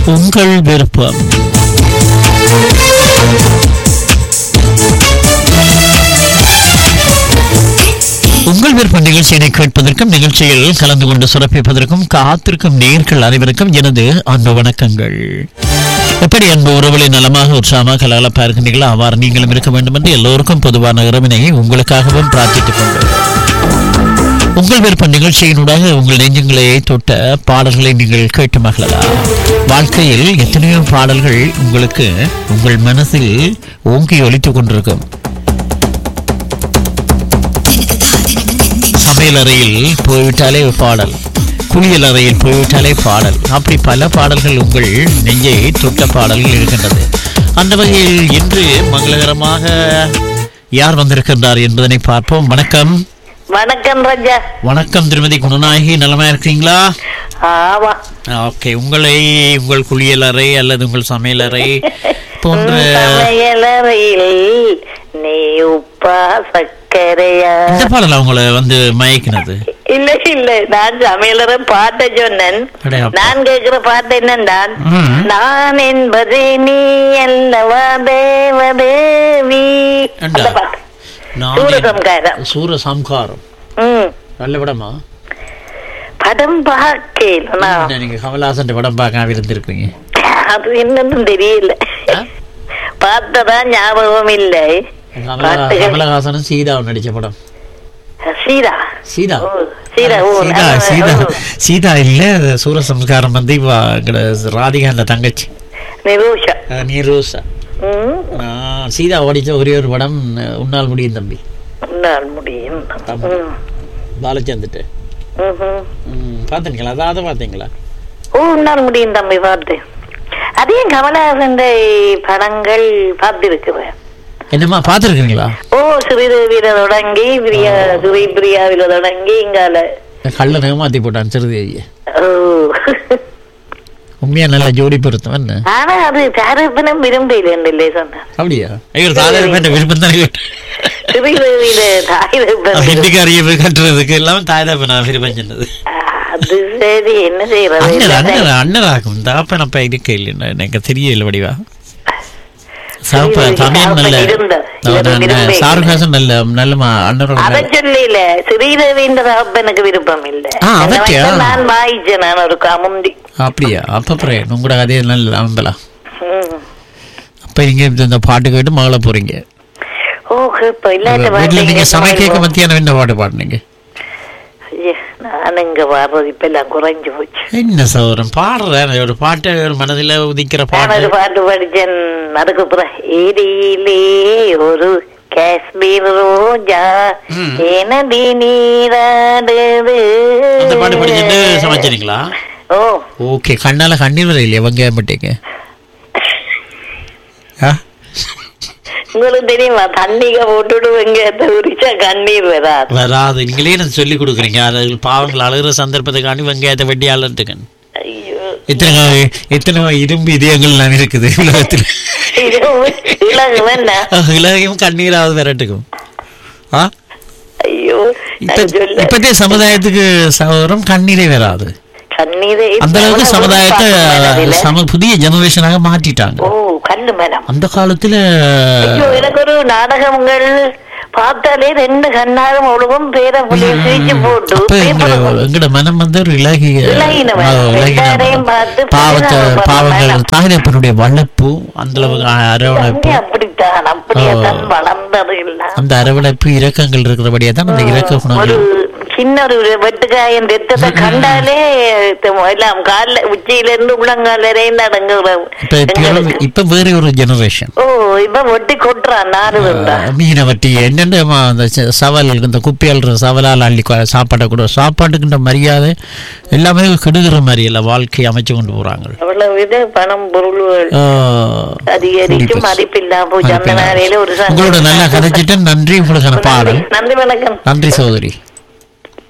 உங்கள் விருப்பம் உங்கள் விருப்ப நிகழ்ச்சியினை கேட்பதற்கும் நிகழ்ச்சியில் கலந்து கொண்டு சிறப்பிப்பதற்கும் காத்திருக்கும் நேர்கள் அனைவருக்கும் எனது அன்பு வணக்கங்கள் எப்படி அன்பு உறவுகளை நலமாக உற்சாகமாக கலகலப்பா இருக்கின்றீர்களோ அவ்வாறு நீங்களும் இருக்க வேண்டும் என்று எல்லோருக்கும் பொதுவான இறைவனை உங்களுக்காகவும் பிரார்த்தித்துக் கொண்டு உங்கள் விருப்ப நிகழ்ச்சியினூடாக உங்கள் நெஞ்சங்களை தொட்ட பாடல்களை நீங்கள் கேட்டு மகிழலாம் வாழ்க்கையில் எத்தனையோ பாடல்கள் உங்களுக்கு உங்கள் மனசில் ஓங்கி ஒலித்துக் கொண்டிருக்கும் சமையல் அறையில் போய்விட்டாலே பாடல் குளியல் அறையில் போய்விட்டாலே பாடல் அப்படி பல பாடல்கள் உங்கள் நெஞ்சை தொட்ட பாடல்கள் இருக்கின்றது அந்த வகையில் இன்று மங்களகரமாக யார் வந்திருக்கின்றார் என்பதனை பார்ப்போம் வணக்கம் வணக்கம் ராஜா வணக்கம் திருமதி குணநாயகி நலமா இருக்கிறீங்களா ஆமா ஓகே உங்களை உங்கள் குளியல் அறை அல்லது உங்கள் சமையல் அறை போன்ற சமையலறையில் நீ உப்பா சர்க்கரையா இந்த பாடல் அவங்கள வந்து மயக்கினது இல்ல இல்ல நான் சமையலறை பாட்ட சொன்னேன் அடே அப்பா. நான் கேக்குற பாட்டு என்னன்றான் ம். நான் என்பது நீ அல்லவா தேவதேவி ஏண்டா? அந்த பாட்டு நான் சூரசம்காரம் சூர சம்காரம் ம் நல்ல படமா படம் பார்க்கல என்ன நீங்க கமல்ஹாசன் படம் பார்க்காம இருந்திருக்கீங்க அது என்னன்னு தெரியல ஆ? பார்த்ததா ஞாபகம் இல்லை கமலஹா- பாட்டுகள். கமலஹாசனும் சீதாவும் நடிச்ச படம் சீதா சீதா ஓ, சீதா ஓ சீதா நான் சீதா ஓ, சீதா இல்ல சூரசம்ஸ்காரம் வந்து இவ எங்கட ராதிகா அந்த தங்கச்சி நிரூஷா அஹ் நீரோசா ம், நான் சீதா ஓடிச்ச ஒரே ஒரு படம் உன்னால் முடியும் தம்பி உன்னால் முடியும் ஆமா. ம், பாலச்சந்துட்டு ம்ஹும். ம், பாத்தீங்களா அதாவது பாத்தீங்களா ஓ உன்னால் முடியும் தம்பி பார்த்து அதையும் கமலஹாசன் படங்கள் பார்த்திருக்கிறேன் என்னம்மா பாத்துருக்கீங்களா ஓ ஸ்ரீதேவியில தொடங்கி பிரியா ஸ்ரீ பிரியாவில தொடங்கி இங்கால கள்ள ஏமாத்தி போட்டான் சிறுதேவிய ஓ உண்மையா நல்ல ஜோடி பொருத்தம் என்ன ஆனா அது தாரப்பனம் விரும்பல இல்லையே சொன்ன அப்படியா ஐயோ தாராளமாக விருப்பம் தானே ஸ்ரீதேவியில தாய் ஹிந்திக்காரிய போய் கட்டுறதுக்கு எல்லாம் தாய் தான் நான் விருப்பம் சொன்னது அது சரி என்ன செய்யறது அண்ணன் அண்ணன் அண்ணனாகும் தாப்பன் அப்பா இருக்க இல்லை எனக்கு தெரியல வடிவா சாப்ப தமிழ் நல்ல சாருகாசன் நல்ல நல்ல மா- அண்ணனோட அத சொல்லல ஸ்ரீதேவின்ற தகப்பனுக்கு விருப்பம் இல்ல ஆ, அந்த அவற்றையா? வயசுல நான் வாயிச்சேன் நான் ஒரு காமுந்தி அப்படியா அப்ப அப்புறம் உங்களோட அதே நல்ல நம்பலாம் ம். அப்ப நீங்க இந்த பாட்டு கேட்டு மகள போறீங்க ஓ இப்ப இல்லாத வீட்டுல நீங்க பாட்டு சமைக்க மத்தியானம் என்ன பாட்டு பாடுனீங்க ஐயா, நான் இங்க வர்றது இப்ப எல்லாம் குறைஞ்சு போச்சு என்ன சௌரம் பாடுறேன் ஒரு பாட்டு ஒரு மனதில் உதிக்கிற நான் பாட்டு ஒரு பாட்டு படிச்சேன் அதுக்கு அப்புறம் ஏரியிலே ஒரு காஷ்மீர் ரோஜா ம். எனதி நீராடுது அந்த பாட்டு படிச்சுட்டு சமைச்சிருங்களா ஓ ஓகே கண்ணால கண்ணீர் வர இல்லையா வெங்காயம் பட்டீங்க ஆ உங்களுக்கு தெரியுமா தண்ணிக போட்டுட்டு வெங்காயத்தை உரிச்சா கண்ணீர் வராது வராது நீங்களே எனக்கு சொல்லி கொடுக்குறீங்க அது பாவங்கள் அழுகிற சந்தர்ப்பத்துக்காண்டி வெங்காயத்தை வெட்டி அலட்டுக்கன் ஐயோ எத்தனை எத்தனை இரும்பு இதயங்கள் நான் இருக்குது உலகத்தில் இது இலகு வேண்டா இலகையும் கண்ணீராவது விரட்டுக்கும் ஆ ஐயோ இப்ப நான் சொல்ல இப்பத்தே சமுதாயத்துக்கு சகோதரம் கண்ணீரே வராது கண்ணீரே அந்த அளவுக்கு அவ்வளவு சமுதாயத்தை பார்க்க சம புதிய ஜெனரேஷனாக மாற்றிட்டாங்க ஓ கண்ணு மேடம் அந்த காலத்துல ஐயோ எனக்கு ஒரு நாடகங்கள் பார்த்தாலே ரெண்டு கண்ணாரும் ஒழுகும் பேர புள்ளிய சிரிச்சு போட்டு அப்ப எங்க பேப்பரை எங்கட மனம் வந்து ஒரு இலகி இலகின மனம். ஆ, இலகின எல்லாரையும் மனம். பார்த்து பாவத்தை பரிதாபப்படுற பாவங்கள் மனம். தாய்தப்பனுடைய வளர்ப்பு அந்த அளவுக்கு அரவணைப்பு தண்ணி அப்படித்தான் அப்படியே தான் வளர்ந்தது இல்ல அந்த அரவணைப்பு இரக்கங்கள் இருக்கிறபடியா தான் அந்த இரக்க ஒரு குணங்கள் சின்ன ஒரு வெட்டுக்காயன் ரத்தத்தை கண்டாலே த- எல்லாம் கால்ல உச்சியில இருந்து உள்ளங்கால வரையும் நடங்குற இப்ப இப்ப இப்ப வேற ஒரு ஜெனரேஷன் ஓ இப்ப ஒட்டி கொட்டுறான் நாறு வந்தான் மீனை வட்டி என்னென்ன ம- அந்த ச- சவல் இந்த குப்பியால் சவலால் அள்ளி கொ- சாப்பாட்டை கூட சாப்பாட்டுக்குன்ற மரியாதை எல்லாமே கெடுகிற மாதிரி இல்லை வாழ்க்கை அமைச்சு கொண்டு போறாங்க அவ்வளவு இது பணம் பொருள்கள் ஆ, அதிகரிச்சு கூடி போச்சு. மதிப்பில்லாம போச்சு அந்த மதிப்பில்லாம நாளையில ஒரு உங்களோட நல்லா கதைச்சிட்டு நன்றி உங்களுக்கான பாடல் நன்றி வணக்கம் நன்றி சகோதரி